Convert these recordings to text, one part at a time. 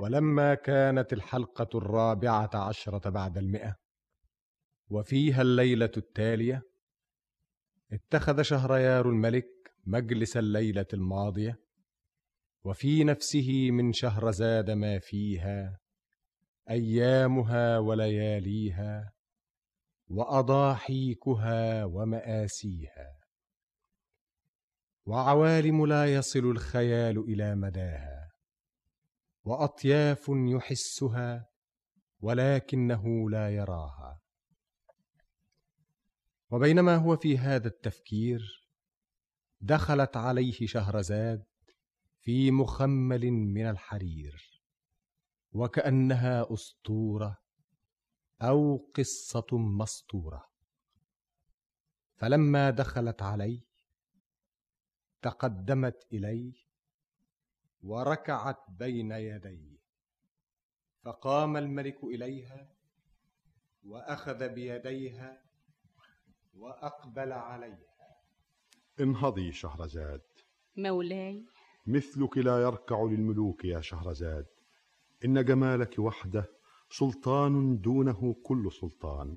ولما كانت الحلقة الرابعة عشرة بعد المئة وفيها الليلة التالية اتخذ شهريار الملك مجلس الليلة الماضية وفي نفسه من شهرزاد ما فيها أيامها ولياليها وأضاحيكها ومآسيها وعوالم لا يصل الخيال إلى مداها وأطياف يحسها ولكنه لا يراها وبينما هو في هذا التفكير دخلت عليه شهرزاد في مخمل من الحرير وكانها اسطوره او قصه مسطوره فلما دخلت عليه تقدمت اليه وركعت بين يديه فقام الملك اليها واخذ بيديها واقبل عليها انهضي شهرزاد مولاي مثلك لا يركع للملوك يا شهرزاد ان جمالك وحده سلطان دونه كل سلطان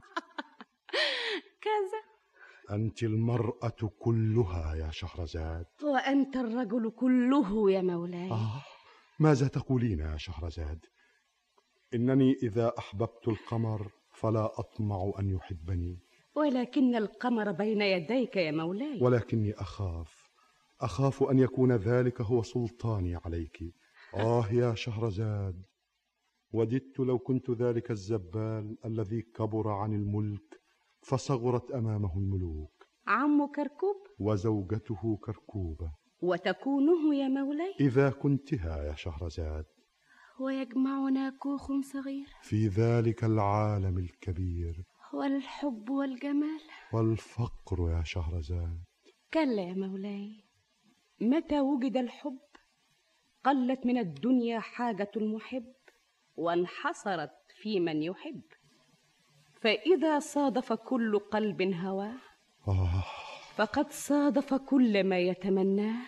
كذا انت المراه كلها يا شهرزاد وأنت الرجل كله يا مولاي آه ماذا تقولين يا شهرزاد انني اذا احببت القمر فلا اطمع ان يحبني ولكن القمر بين يديك يا مولاي ولكني اخاف اخاف ان يكون ذلك هو سلطاني عليك اه يا شهرزاد وددت لو كنت ذلك الزبال الذي كبر عن الملك فصغرت امامه الملوك عم كركوب وزوجته كركوبه وتكونه يا مولاي اذا كنتها يا شهرزاد ويجمعنا كوخ صغير في ذلك العالم الكبير والحب والجمال والفقر يا شهرزاد كلا يا مولاي متى وجد الحب قلت من الدنيا حاجة المحب وانحصرت في من يحب فإذا صادف كل قلب هواه آه فقد صادف كل ما يتمناه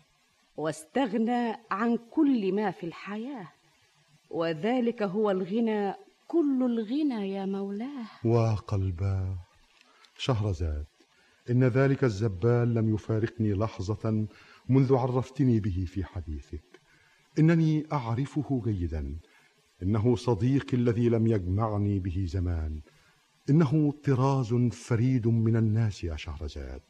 واستغنى عن كل ما في الحياة وذلك هو الغنى كل الغنى يا مولاه وقلباه شهرزاد إن ذلك الزبال لم يفارقني لحظة منذ عرفتني به في حديثك إنني أعرفه جيدا إنه صديقي الذي لم يجمعني به زمان إنه طراز فريد من الناس يا شهرزاد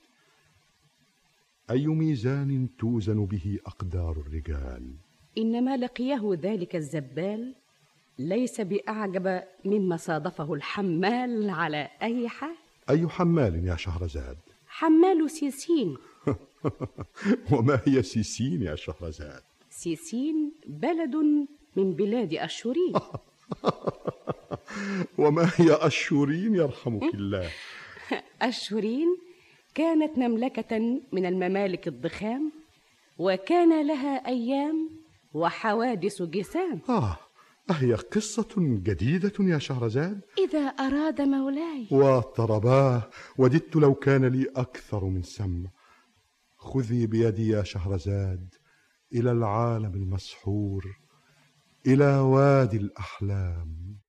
أي ميزان توزن به أقدار الرجال إنما لقيه ذلك الزبال ليس بأعجب مما صادفه الحمال على أي حال أي حمال يا شهرزاد حمال سيسين وما هي سيسين يا شهرزاد سيسين بلد من بلاد أشورين وما هي أشورين يرحمك الله أشورين كانت مملكة من الممالك الضخام وكان لها أيام وحوادث جسام آه أهي قصة جديدة يا شهرزاد إذا أراد مولاي وطرباه وددت لو كان لي أكثر من سم خذي بيدي يا شهرزاد إلى العالم المسحور إلى وادي الأحلام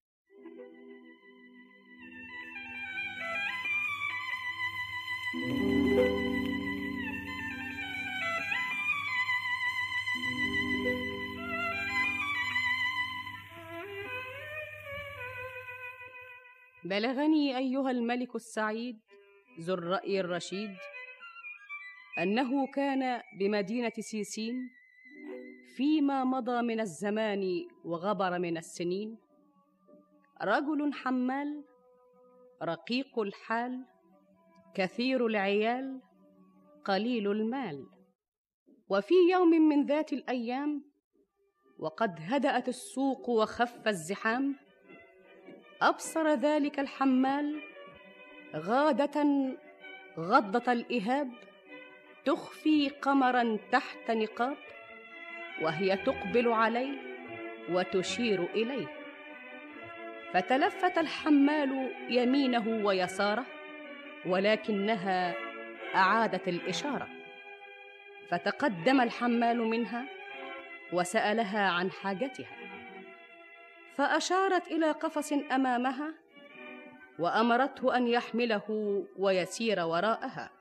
بلغني أيها الملك السعيد ذو الرأي الرشيد أنه كان بمدينة سيسين فيما مضى من الزمان وغبر من السنين رجل حمال رقيق الحال كثير العيال قليل المال وفي يوم من ذات الأيام وقد هدأت السوق وخف الزحام أبصر ذلك الحمال غادة غضة الإهاب تخفي قمرا تحت نقاب وهي تقبل عليه وتشير إليه فتلفت الحمال يمينه ويساره ولكنها أعادت الإشارة فتقدم الحمال منها وسألها عن حاجتها فاشارت الى قفص امامها وامرته ان يحمله ويسير وراءها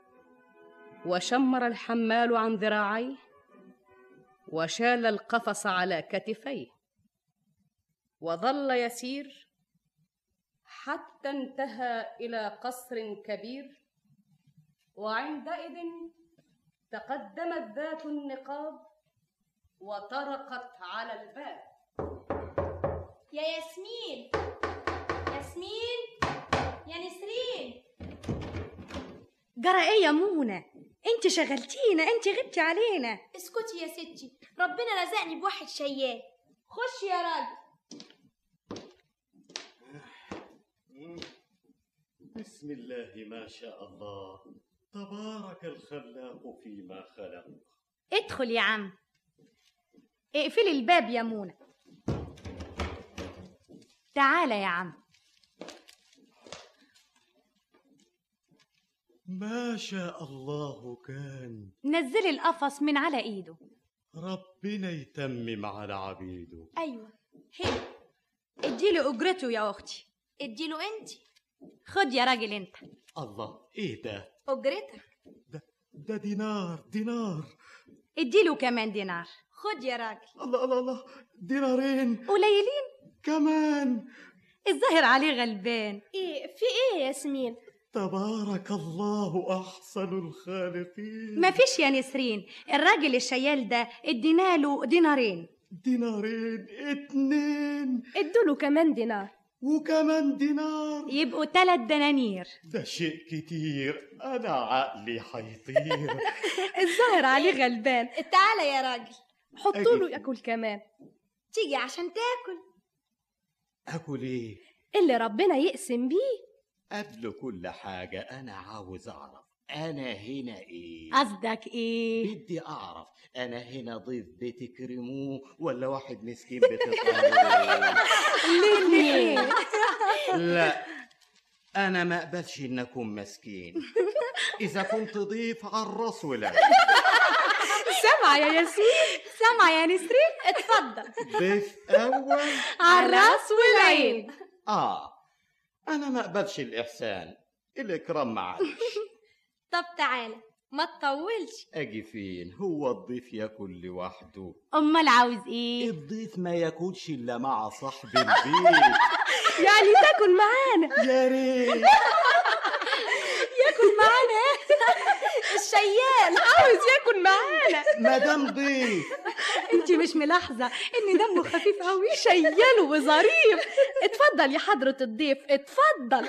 وشمر الحمال عن ذراعيه وشال القفص على كتفيه وظل يسير حتى انتهى الى قصر كبير وعندئذ تقدمت ذات النقاب وطرقت على الباب يا ياسمين ياسمين يا نسرين جرى ايه يا منى انت شغلتينا انت غبتي علينا اسكتي يا ستي ربنا رزقني بواحد شيال خش يا راجل بسم الله ما شاء الله تبارك الخلاق فيما خلق ادخل يا عم اقفلي الباب يا منى تعالى يا عم ما شاء الله كان نزلي القفص من على ايده ربنا يتمم على عبيده ايوه هي اديله اجرته يا اختي اديله انت خد يا راجل انت الله ايه ده اجرتك ده, ده دينار دينار اديله كمان دينار خد يا راجل الله الله الله دينارين قليلين كمان الظاهر عليه غلبان ايه في ايه يا ياسمين تبارك الله احسن الخالقين ما فيش يا نسرين الراجل الشيال ده ادينا له دينارين دينارين اتنين ادوله كمان دينار وكمان دينار يبقوا تلات دنانير ده شيء كتير انا عقلي حيطير الظاهر عليه غلبان تعالى يا راجل حطوا له أجي. ياكل كمان تيجي عشان تاكل اكل ايه اللي ربنا يقسم بيه قبل كل حاجة أنا عاوز أعرف أنا هنا إيه؟ قصدك ايه بدي أعرف أنا هنا ضيف بتكرموه ولا واحد مسكين بتطلعوه؟ ليه لا أنا ما أقبلش إن أكون مسكين إذا كنت ضيف عرس ولا سامعة يا ياسمين سامعة يا نسرين اتفضل ضيف أول على الراس والعين آه أنا ما أقبلش الإحسان الإكرام معلش طب تعالى ما تطولش أجي فين هو الضيف ياكل لوحده امال عاوز ايه الضيف ما ياكلش إلا مع صاحب البيت يعني تاكل معانا يا ريت ياكل معانا الشيال عاوز ياكل معانا مدام ضيف انت مش ملاحظة ان دمه خفيف قوي شيال وظريف اتفضل يا حضرة الضيف اتفضل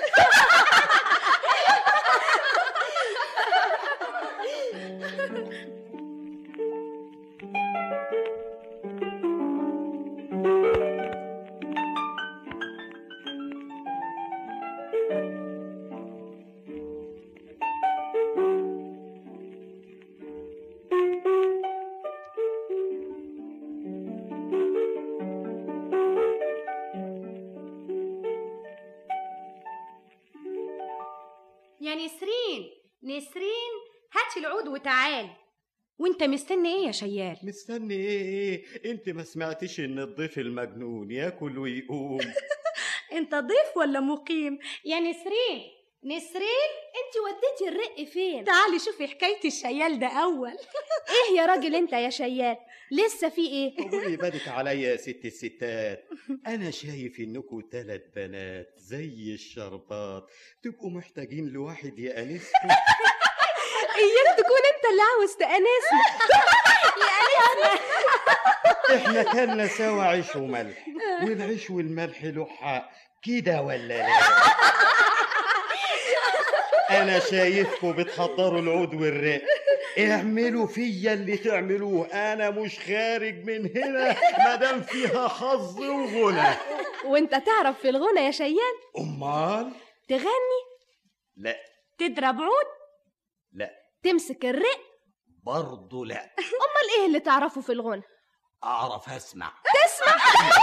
يا نسرين نسرين هاتي العود وتعالي وانت مستني ايه يا شيال مستني ايه ايه انت ما سمعتش ان الضيف المجنون ياكل ويقوم انت ضيف ولا مقيم يا نسرين نسرين انت وديتي الرق فين تعالي شوفي حكاية الشيال ده اول ايه يا راجل انت يا شيال لسه في ايه قولي بالك عليا يا ست الستات انا شايف انكم ثلاث بنات زي الشربات تبقوا محتاجين لواحد يأنسكم اياك تكون انت اللي عاوز تأنسنا احنا كلنا سوا عيش وملح والعيش والملح له حق كده ولا لا انا شايفكم بتحضروا العود والرق اعملوا فيا اللي تعملوه انا مش خارج من هنا مادام فيها حظ وغنى وانت تعرف في الغنى يا شيال امال تغني لا تضرب عود لا تمسك الرق برضه لا امال ايه اللي تعرفه في الغنى اعرف اسمع تسمع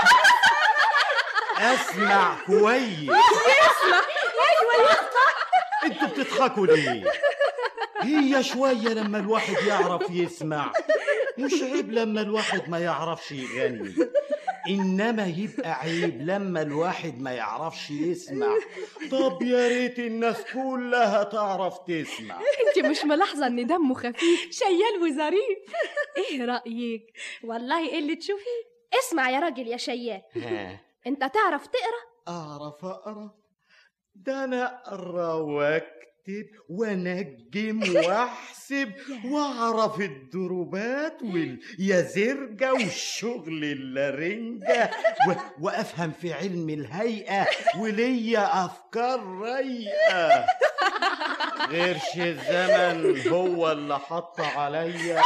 اسمع كويس ايوه انتوا بتضحكوا ليه هي شويه لما الواحد يعرف يسمع مش عيب لما الواحد ما يعرفش يغني انما يبقى عيب لما الواحد ما يعرفش يسمع طب يا ريت الناس كلها تعرف تسمع انت مش ملاحظة ان دمه خفيف شيال وظريف ايه رأيك والله إيه اللي تشوفيه اسمع يا راجل يا شيال ها، انت تعرف تقرا اعرف اقرا ده انا اقرا واكتب وانجم واحسب واعرف الضروبات واليازرجة والشغل اللارنجة و... وافهم في علم الهيئة وليا افكار رايقة غيرش الزمن هو اللي حط عليا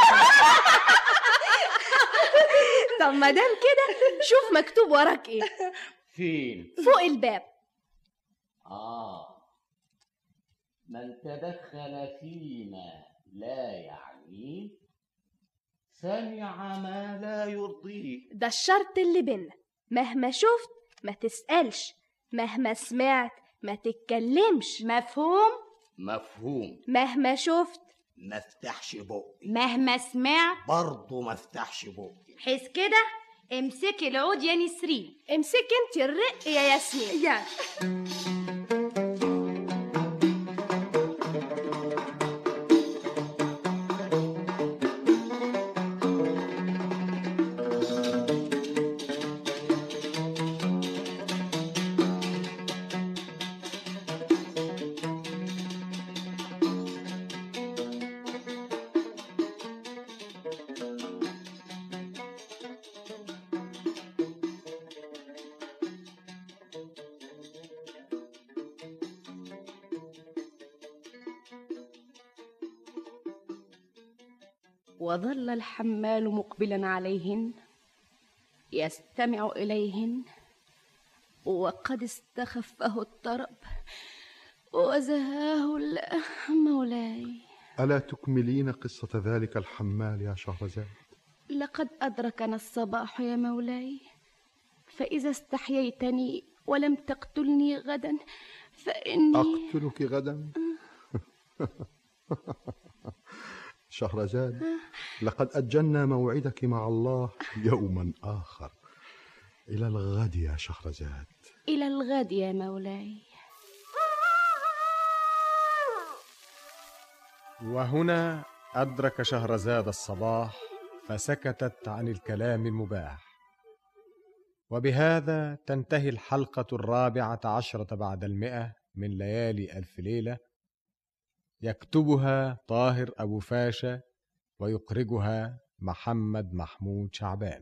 طب ما دام كده شوف مكتوب وراك ايه فين فوق الباب آه من تدخل فيما لا يعنيه سمع ما لا يرضيه ده الشرط اللي بينا مهما شفت ما تسألش مهما سمعت ما تتكلمش مفهوم مفهوم مهما شفت ما افتحش بقي مهما سمعت برضه ما افتحش بقي حس كده امسكي العود يا نسرين امسك انت الرق يا ياسمين يلا وظل الحمال مقبلا عليهن يستمع اليهن وقد استخفه الطرب وزهاه ال- مولاي ألا تكملين قصة ذلك الحمال يا شهرزاد لقد أدركنا الصباح يا مولاي فإذا استحييتني ولم تقتلني غدا فإني أقتلك غدا شهرزاد لقد أجلنا موعدك مع الله يوما آخر إلى الغد يا شهرزاد إلى الغد يا مولاي وهنا أدرك شهرزاد الصباح فسكتت عن الكلام المباح وبهذا تنتهي الحلقة الرابعة عشرة بعد المئة من ليالي ألف ليلة يكتبها طاهر أبو فاشا ويخرجها محمد محمود شعبان